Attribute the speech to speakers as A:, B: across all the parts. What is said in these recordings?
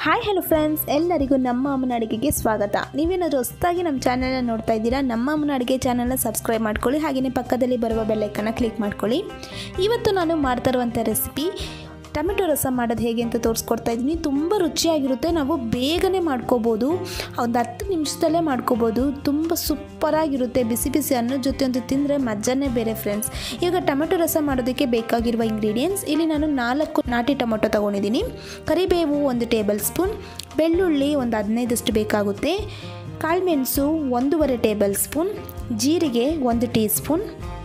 A: hi hello friends ಎಲ್ಲರಿಗೂ ನಮ್ಮ ಅಮ್ಮನ ಅಡುಗೆಗೆ ಸ್ವಾಗತ ನೀವೇನಾದರೂ ಹೊಸದಾಗಿ ನಮ್ಮ ಚಾನಲ್ನ ನೋಡ್ತಾ ಇದ್ದೀರಾ ನಮ್ಮ ಅಮ್ಮನ ಅಡುಗೆ ಚಾನಲ್ನ ಸಬ್ಸ್ಕ್ರೈಬ್ ಮಾಡ್ಕೊಳ್ಳಿ ಹಾಗೆಯೇ ಪಕ್ಕದಲ್ಲಿ ಬರುವ ಬೆಲ್ಲೈಕನ್ನ ಕ್ಲಿಕ್ ಮಾಡ್ಕೊಳ್ಳಿ ಇವತ್ತು ನಾನು ಮಾಡ್ತಾ ಇರುವಂಥ ರೆಸಿಪಿ ಟೊಮೆಟೊ ರಸ ಮಾಡೋದು ಹೇಗೆ ಅಂತ ತೋರಿಸ್ಕೊಡ್ತಾ ಇದ್ದೀನಿ ತುಂಬ ರುಚಿಯಾಗಿರುತ್ತೆ ನಾವು ಬೇಗನೆ ಮಾಡ್ಕೋಬೋದು ಒಂದು ಹತ್ತು ನಿಮಿಷದಲ್ಲೇ ಮಾಡ್ಕೋಬೋದು ತುಂಬ ಸೂಪರಾಗಿರುತ್ತೆ ಬಿಸಿ ಬಿಸಿ ಅನ್ನದ ಜೊತೆ ಒಂದು ತಿಂದರೆ ಮಜಾನೇ ಬೇರೆ ಫ್ರೆಂಡ್ಸ್ ಈಗ ಟೊಮೆಟೊ ರಸ ಮಾಡೋದಕ್ಕೆ ಬೇಕಾಗಿರುವ ಇಂಗ್ರೀಡಿಯೆಂಟ್ಸ್ ಇಲ್ಲಿ ನಾನು ನಾಲ್ಕು ನಾಟಿ ಟೊಮೆಟೊ ತೊಗೊಂಡಿದ್ದೀನಿ ಕರಿಬೇವು ಒಂದು ಟೇಬಲ್ ಸ್ಪೂನ್ ಬೆಳ್ಳುಳ್ಳಿ ಒಂದು ಹದಿನೈದಷ್ಟು ಬೇಕಾಗುತ್ತೆ ಕಾಳುಮೆಣಸು ಒಂದೂವರೆ ಟೇಬಲ್ ಸ್ಪೂನ್ ಜೀರಿಗೆ ಒಂದು ಟೀ ಸ್ಪೂನ್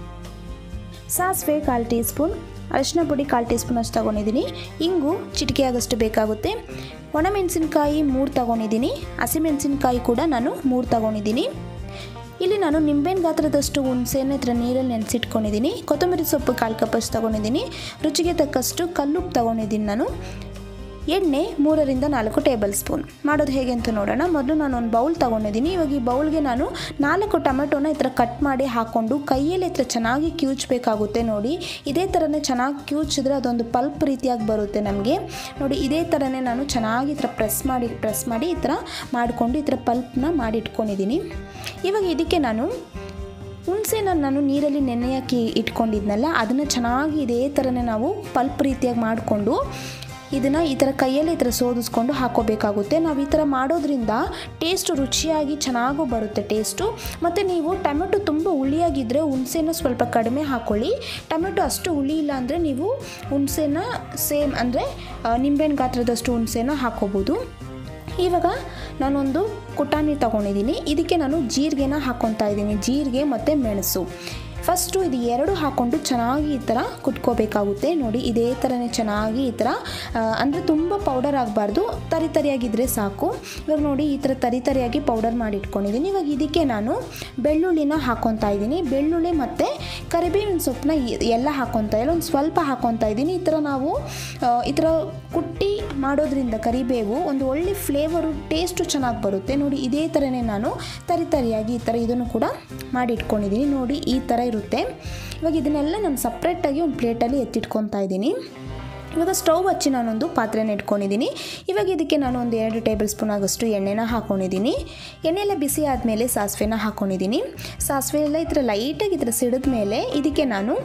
A: ಸಾಸಿವೆ ಕಾಲು ಟೀ ಸ್ಪೂನ್ ಅರಿಶಿನ ಪುಡಿ ಕಾಲು ಟೀ ಸ್ಪೂನ್ ಅಷ್ಟು ತೊಗೊಂಡಿದ್ದೀನಿ ಇಂಗು ಚಿಟಿಕೆ ಆಗೋಷ್ಟು ಬೇಕಾಗುತ್ತೆ ಒಣಮೆಣಸಿನ್ಕಾಯಿ ಮೂರು ತೊಗೊಂಡಿದ್ದೀನಿ ಹಸಿಮೆಣಸಿನ್ಕಾಯಿ ಕೂಡ ನಾನು ಮೂರು ತೊಗೊಂಡಿದ್ದೀನಿ ಇಲ್ಲಿ ನಾನು ನಿಂಬೆಹಣ್ಣು ಗಾತ್ರದಷ್ಟು ಹುಣಸೆನ ಹತ್ರ ನೀರಲ್ಲಿ ನೆನೆಸಿಟ್ಕೊಂಡಿದ್ದೀನಿ ಕೊತ್ತಂಬರಿ ಸೊಪ್ಪು ಕಾಲು ಕಪ್ಪಷ್ಟು ತೊಗೊಂಡಿದ್ದೀನಿ ರುಚಿಗೆ ತಕ್ಕಷ್ಟು ಕಲ್ಲುಪ್ಪು ತೊಗೊಂಡಿದ್ದೀನಿ ನಾನು ಎಣ್ಣೆ ಮೂರರಿಂದ ನಾಲ್ಕು ಟೇಬಲ್ ಸ್ಪೂನ್ ಮಾಡೋದು ಹೇಗೆ ಅಂತ ನೋಡೋಣ ಮೊದಲು ನಾನು ಒಂದು ಬೌಲ್ ತೊಗೊಂಡಿದ್ದೀನಿ ಇವಾಗ ಈ ಬೌಲ್ಗೆ ನಾನು ನಾಲ್ಕು ಟೊಮೆಟೊನ ಈ ಥರ ಕಟ್ ಮಾಡಿ ಹಾಕ್ಕೊಂಡು ಕೈಯಲ್ಲಿ ಹತ್ರ ಚೆನ್ನಾಗಿ ಕ್ಯೂಚ್ಬೇಕಾಗುತ್ತೆ ನೋಡಿ ಇದೇ ಥರನೇ ಚೆನ್ನಾಗಿ ಕ್ಯೂಚಿದ್ರೆ ಅದೊಂದು ಪಲ್ಪ್ ರೀತಿಯಾಗಿ ಬರುತ್ತೆ ನಮಗೆ ನೋಡಿ ಇದೇ ಥರನೇ ನಾನು ಚೆನ್ನಾಗಿ ಈ ಥರ ಪ್ರೆಸ್ ಮಾಡಿ ಪ್ರೆಸ್ ಮಾಡಿ ಈ ಥರ ಮಾಡಿಕೊಂಡು ಈ ಥರ ಪಲ್ಪ್ನ ಮಾಡಿ ಇಟ್ಕೊಂಡಿದ್ದೀನಿ ಇವಾಗ ಇದಕ್ಕೆ ನಾನು ಹುಣಸೆನ ನಾನು ನೀರಲ್ಲಿ ನೆನೆ ಹಾಕಿ ಇಟ್ಕೊಂಡಿದ್ನಲ್ಲ ಅದನ್ನು ಚೆನ್ನಾಗಿ ಇದೇ ಥರನೇ ನಾವು ಪಲ್ಪ್ ರೀತಿಯಾಗಿ ಮಾಡಿಕೊಂಡು ಇದನ್ನು ಈ ಥರ ಕೈಯಲ್ಲಿ ಈ ಥರ ಸೋದಿಸ್ಕೊಂಡು ಹಾಕೋಬೇಕಾಗುತ್ತೆ ನಾವು ಈ ಥರ ಮಾಡೋದ್ರಿಂದ ಟೇಸ್ಟ್ ರುಚಿಯಾಗಿ ಚೆನ್ನಾಗೂ ಬರುತ್ತೆ ಟೇಸ್ಟು ಮತ್ತು ನೀವು ಟೊಮೆಟೊ ತುಂಬ ಹುಳಿಯಾಗಿದ್ದರೆ ಹುಣಸೆನ ಸ್ವಲ್ಪ ಕಡಿಮೆ ಹಾಕ್ಕೊಳ್ಳಿ ಟೊಮೆಟೊ ಅಷ್ಟು ಹುಳಿ ಇಲ್ಲ ಅಂದರೆ ನೀವು ಹುಣಸೆನ ಸೇಮ್ ಅಂದರೆ ನಿಂಬೆಹಣ್ಣು ಗಾತ್ರದಷ್ಟು ಹುಣಸೆನ ಹಾಕೋಬೋದು ಇವಾಗ ನಾನೊಂದು ಕುಟಾಣಿ ತೊಗೊಂಡಿದ್ದೀನಿ ಇದಕ್ಕೆ ನಾನು ಜೀರಿಗೆನ ಹಾಕ್ಕೊತಾ ಇದ್ದೀನಿ ಜೀರಿಗೆ ಮತ್ತು ಮೆಣಸು ಫಸ್ಟು ಇದು ಎರಡು ಹಾಕ್ಕೊಂಡು ಚೆನ್ನಾಗಿ ಈ ಥರ ಕುಟ್ಕೋಬೇಕಾಗುತ್ತೆ ನೋಡಿ ಇದೇ ಥರನೇ ಚೆನ್ನಾಗಿ ಈ ಥರ ಅಂದರೆ ತುಂಬ ಪೌಡರ್ ಆಗಬಾರ್ದು ತರಿ ತರಿಯಾಗಿದ್ದರೆ ಸಾಕು ಇವಾಗ ನೋಡಿ ಈ ಥರ ತರಿ ತರಿಯಾಗಿ ಪೌಡರ್ ಮಾಡಿ ಇಟ್ಕೊಂಡಿದ್ದೀನಿ ಇವಾಗ ಇದಕ್ಕೆ ನಾನು ಬೆಳ್ಳುಳ್ಳಿನ ಹಾಕ್ಕೊತಾ ಇದ್ದೀನಿ ಬೆಳ್ಳುಳ್ಳಿ ಮತ್ತು ಕರಿಬೇವಿನ ಸೊಪ್ಪನ್ನ ಎಲ್ಲ ಹಾಕ್ಕೊತಾ ಇಲ್ಲ ಒಂದು ಸ್ವಲ್ಪ ಹಾಕ್ಕೊತಾ ಇದ್ದೀನಿ ಈ ಥರ ನಾವು ಈ ಥರ ಕುಟ್ಟಿ ಮಾಡೋದ್ರಿಂದ ಕರಿಬೇವು ಒಂದು ಒಳ್ಳೆ ಫ್ಲೇವರು ಟೇಸ್ಟು ಚೆನ್ನಾಗಿ ಬರುತ್ತೆ ನೋಡಿ ಇದೇ ಥರನೇ ನಾನು ತರಿ ತರಿಯಾಗಿ ಈ ಥರ ಇದನ್ನು ಕೂಡ ಮಾಡಿ ಇಟ್ಕೊಂಡಿದ್ದೀನಿ ನೋಡಿ ಈ ಥರ ಇರುತ್ತೆ ಇವಾಗ ಇದನ್ನೆಲ್ಲ ನಾನು ಸಪ್ರೇಟಾಗಿ ಒಂದು ಪ್ಲೇಟಲ್ಲಿ ಎತ್ತಿಟ್ಕೊತಾ ಇದ್ದೀನಿ ಇವಾಗ ಸ್ಟವ್ ಹಚ್ಚಿ ನಾನೊಂದು ಪಾತ್ರೆನ ಇಟ್ಕೊಂಡಿದ್ದೀನಿ ಇವಾಗ ಇದಕ್ಕೆ ನಾನು ಒಂದು ಎರಡು ಟೇಬಲ್ ಸ್ಪೂನ್ ಆಗೋಷ್ಟು ಎಣ್ಣೆನ ಹಾಕ್ಕೊಂಡಿದ್ದೀನಿ ಎಣ್ಣೆಲ್ಲ ಬಿಸಿ ಆದಮೇಲೆ ಸಾಸಿವೆನ ಹಾಕ್ಕೊಂಡಿದ್ದೀನಿ ಸಾಸಿವೆ ಎಲ್ಲ ಈ ಥರ ಲೈಟಾಗಿ ಈ ಥರ ಸಿಡಿದ ಮೇಲೆ ಇದಕ್ಕೆ ನಾನು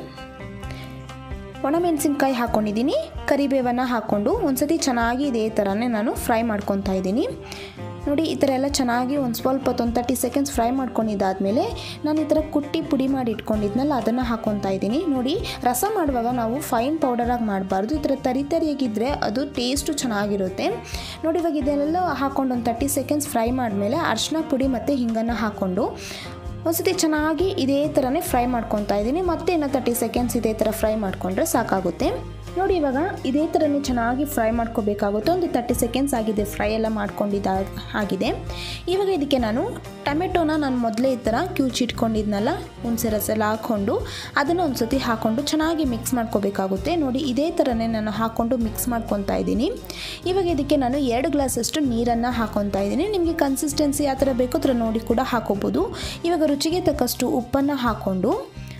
A: ಒಣಮೆಣಸಿನ್ಕಾಯಿ ಹಾಕ್ಕೊಂಡಿದ್ದೀನಿ ಕರಿಬೇವನ್ನು ಹಾಕ್ಕೊಂಡು ಒಂದ್ಸತಿ ಚೆನ್ನಾಗಿ ಇದೇ ಥರನೇ ನಾನು ಫ್ರೈ ಮಾಡ್ಕೊತಾ ಇದ್ದೀನಿ ನೋಡಿ ಈ ಥರ ಎಲ್ಲ ಚೆನ್ನಾಗಿ ಒಂದು ಸ್ವಲ್ಪ ಹೊತ್ತು ಒಂದು ತರ್ಟಿ ಸೆಕೆಂಡ್ಸ್ ಫ್ರೈ ಮಾಡ್ಕೊಂಡಿದ್ದಾದಮೇಲೆ ನಾನು ಈ ಥರ ಕುಟ್ಟಿ ಪುಡಿ ಮಾಡಿ ಇಟ್ಕೊಂಡಿದ್ನಲ್ಲ ಅದನ್ನು ಹಾಕ್ಕೊತಾ ಇದ್ದೀನಿ ನೋಡಿ ರಸ ಮಾಡುವಾಗ ನಾವು ಫೈನ್ ಪೌಡರಾಗಿ ಮಾಡಬಾರ್ದು ಈ ಥರ ತರಿ ತರಿಯಾಗಿದ್ದರೆ ಅದು ಟೇಸ್ಟು ಚೆನ್ನಾಗಿರುತ್ತೆ ನೋಡಿ ಇವಾಗ ಇದೆಲ್ಲ ಹಾಕ್ಕೊಂಡು ಒಂದು ತರ್ಟಿ ಸೆಕೆಂಡ್ಸ್ ಫ್ರೈ ಮಾಡಿದ್ಮೇಲೆ ಅರಿಶಿನ ಪುಡಿ ಮತ್ತು ಹಿಂಗನ್ನು ಹಾಕ್ಕೊಂಡು ಒಂದ್ಸತಿ ಚೆನ್ನಾಗಿ ಇದೇ ಥರನೇ ಫ್ರೈ ಮಾಡ್ಕೊತಾ ಇದ್ದೀನಿ ಮತ್ತೆ ಇನ್ನು ತರ್ಟಿ ಸೆಕೆಂಡ್ಸ್ ಇದೇ ಥರ ಫ್ರೈ ಮಾಡಿಕೊಂಡ್ರೆ ಸಾಕಾಗುತ್ತೆ ನೋಡಿ ಇವಾಗ ಇದೇ ಥರನೇ ಚೆನ್ನಾಗಿ ಫ್ರೈ ಮಾಡ್ಕೋಬೇಕಾಗುತ್ತೆ ಒಂದು ತರ್ಟಿ ಸೆಕೆಂಡ್ಸ್ ಆಗಿದೆ ಫ್ರೈ ಎಲ್ಲ ಮಾಡ್ಕೊಂಡಿದ್ದ ಆಗಿದೆ ಇವಾಗ ಇದಕ್ಕೆ ನಾನು ಟೊಮೆಟೊನ ನಾನು ಮೊದಲೇ ಈ ಥರ ಕ್ಯೂಚಿಟ್ಕೊಂಡಿದ್ನಲ್ಲ ಹುಣಸೆ ರಸ ಎಲ್ಲ ಹಾಕ್ಕೊಂಡು ಅದನ್ನು ಒಂದು ಸತಿ ಹಾಕ್ಕೊಂಡು ಚೆನ್ನಾಗಿ ಮಿಕ್ಸ್ ಮಾಡ್ಕೋಬೇಕಾಗುತ್ತೆ ನೋಡಿ ಇದೇ ಥರನೇ ನಾನು ಹಾಕ್ಕೊಂಡು ಮಿಕ್ಸ್ ಮಾಡ್ಕೊತಾ ಇದ್ದೀನಿ ಇವಾಗ ಇದಕ್ಕೆ ನಾನು ಎರಡು ಗ್ಲಾಸಷ್ಟು ನೀರನ್ನು ಹಾಕ್ಕೊತಾ ಇದ್ದೀನಿ ನಿಮಗೆ ಕನ್ಸಿಸ್ಟೆನ್ಸಿ ಯಾವ ಥರ ಬೇಕೋ ಥರ ನೋಡಿ ಕೂಡ ಹಾಕೋಬೋದು ಇವಾಗ ರುಚಿಗೆ ತಕ್ಕಷ್ಟು ಉಪ್ಪನ್ನು ಹಾಕ್ಕೊಂಡು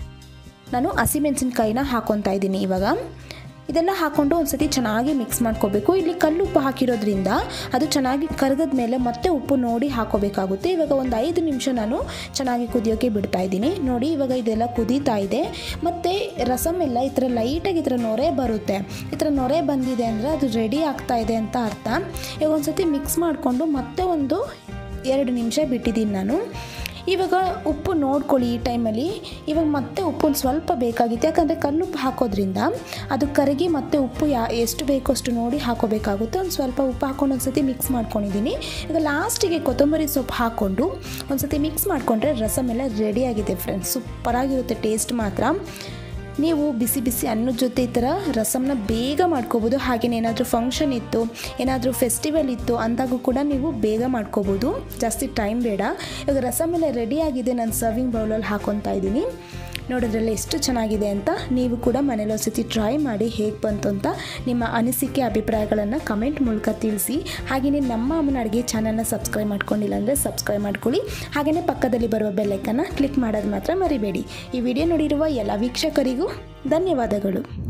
A: ನಾನು ಹಸಿಮೆಣಸಿನ್ಕಾಯಿನ ಹಾಕ್ಕೊತಾ ಇದ್ದೀನಿ ಇವಾಗ ಇದೆಲ್ಲ ಹಾಕ್ಕೊಂಡು ಒಂದು ಸತಿ ಚೆನ್ನಾಗಿ ಮಿಕ್ಸ್ ಮಾಡ್ಕೋಬೇಕು ಇಲ್ಲಿ ಕಲ್ಲು ಉಪ್ಪು ಹಾಕಿರೋದ್ರಿಂದ ಅದು ಚೆನ್ನಾಗಿ ಕರಗದ ಮೇಲೆ ಮತ್ತೆ ಉಪ್ಪು ನೋಡಿ ಹಾಕೋಬೇಕಾಗುತ್ತೆ ಇವಾಗ ಒಂದು ಐದು ನಿಮಿಷ ನಾನು ಚೆನ್ನಾಗಿ ಕುದಿಯೋಕ್ಕೆ ಬಿಡ್ತಾ ಇದ್ದೀನಿ ನೋಡಿ ಇವಾಗ ಇದೆಲ್ಲ ಕುದೀತಾ ಇದೆ ಮತ್ತು ರಸಮ್ ಎಲ್ಲ ಈ ಥರ ಲೈಟಾಗಿ ಈ ಥರ ನೊರೆ ಬರುತ್ತೆ ಈ ಥರ ನೊರೆ ಬಂದಿದೆ ಅಂದರೆ ಅದು ರೆಡಿ ಆಗ್ತಾ ಇದೆ ಅಂತ ಅರ್ಥ ಇವಾಗ ಒಂದು ಸತಿ ಮಿಕ್ಸ್ ಮಾಡಿಕೊಂಡು ಮತ್ತೆ ಒಂದು ಎರಡು ನಿಮಿಷ ಬಿಟ್ಟಿದ್ದೀನಿ ನಾನು ಇವಾಗ ಉಪ್ಪು ನೋಡ್ಕೊಳ್ಳಿ ಈ ಟೈಮಲ್ಲಿ ಇವಾಗ ಮತ್ತೆ ಉಪ್ಪು ಒಂದು ಸ್ವಲ್ಪ ಬೇಕಾಗಿತ್ತು ಯಾಕಂದರೆ ಕಲ್ಲುಪ್ಪು ಹಾಕೋದ್ರಿಂದ ಅದು ಕರಗಿ ಮತ್ತೆ ಉಪ್ಪು ಯಾ ಎಷ್ಟು ಬೇಕೋ ಅಷ್ಟು ನೋಡಿ ಹಾಕೋಬೇಕಾಗುತ್ತೆ ಒಂದು ಸ್ವಲ್ಪ ಉಪ್ಪು ಹಾಕ್ಕೊಂಡು ಒಂದು ಸತಿ ಮಿಕ್ಸ್ ಮಾಡ್ಕೊಂಡಿದ್ದೀನಿ ಈಗ ಲಾಸ್ಟಿಗೆ ಕೊತ್ತಂಬರಿ ಸೊಪ್ಪು ಹಾಕ್ಕೊಂಡು ಒಂದು ಸತಿ ಮಿಕ್ಸ್ ಮಾಡಿಕೊಂಡ್ರೆ ರಸಮ್ ಎಲ್ಲ ರೆಡಿಯಾಗಿದೆ ಫ್ರೆಂಡ್ಸ್ ಸೂಪರಾಗಿರುತ್ತೆ ಟೇಸ್ಟ್ ಮಾತ್ರ ನೀವು ಬಿಸಿ ಬಿಸಿ ಅನ್ನದ ಜೊತೆ ಈ ಥರ ರಸಮ್ನ ಬೇಗ ಮಾಡ್ಕೋಬೋದು ಹಾಗೆಯೇ ಏನಾದರೂ ಫಂಕ್ಷನ್ ಇತ್ತು ಏನಾದರೂ ಫೆಸ್ಟಿವಲ್ ಇತ್ತು ಅಂದಾಗೂ ಕೂಡ ನೀವು ಬೇಗ ಮಾಡ್ಕೋಬೋದು ಜಾಸ್ತಿ ಟೈಮ್ ಬೇಡ ಇವಾಗ ರಸಮ್ ಎಲ್ಲ ರೆಡಿ ಆಗಿದೆ ನಾನು ಸರ್ವಿಂಗ್ ಬೌಲಲ್ಲಿ ಹಾಕೊತಾ ಇದ್ದೀನಿ ನೋಡೋದ್ರಲ್ಲಿ ಎಷ್ಟು ಚೆನ್ನಾಗಿದೆ ಅಂತ ನೀವು ಕೂಡ ಮನೇಲಿ ಒಂದ್ಸತಿ ಟ್ರೈ ಮಾಡಿ ಹೇಗೆ ಬಂತು ಅಂತ ನಿಮ್ಮ ಅನಿಸಿಕೆ ಅಭಿಪ್ರಾಯಗಳನ್ನು ಕಮೆಂಟ್ ಮೂಲಕ ತಿಳಿಸಿ ಹಾಗೆಯೇ ನಮ್ಮ ಅಮ್ಮನ ಅಡುಗೆ ಚಾನಲ್ನ ಸಬ್ಸ್ಕ್ರೈಬ್ ಮಾಡ್ಕೊಂಡಿಲ್ಲ ಅಂದರೆ ಸಬ್ಸ್ಕ್ರೈಬ್ ಮಾಡ್ಕೊಳ್ಳಿ ಹಾಗೆಯೇ ಪಕ್ಕದಲ್ಲಿ ಬರುವ ಬೆಲ್ಲೈಕನ್ನು ಕ್ಲಿಕ್ ಮಾಡೋದು ಮಾತ್ರ ಮರಿಬೇಡಿ ಈ ವಿಡಿಯೋ ನೋಡಿರುವ ಎಲ್ಲ ವೀಕ್ಷಕರಿಗೂ ಧನ್ಯವಾದಗಳು